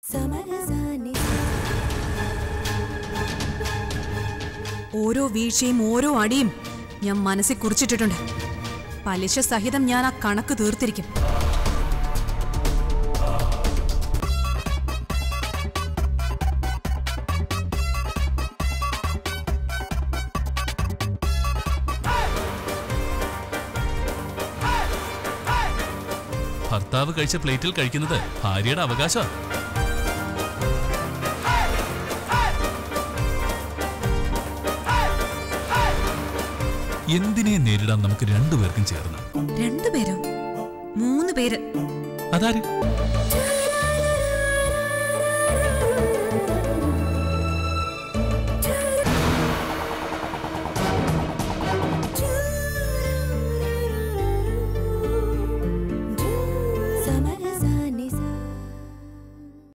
ഓരോ വീഴ്ചയും ഓരോ അടിയും ഞാൻ മനസ്സിൽ കുറിച്ചിട്ടിട്ടുണ്ട് പലിശ സഹിതം ഞാൻ ആ കണക്ക് തീർത്തിരിക്കും ഭർത്താവ് കഴിച്ച പ്ലേറ്റിൽ കഴിക്കുന്നത് ഭാര്യയുടെ അവകാശമാണ് എന്തിനെ നേരിടാൻ നമുക്ക് രണ്ടുപേർക്കും ചേർന്ന് രണ്ടുപേരോ മൂന്ന് പേര് അതാര്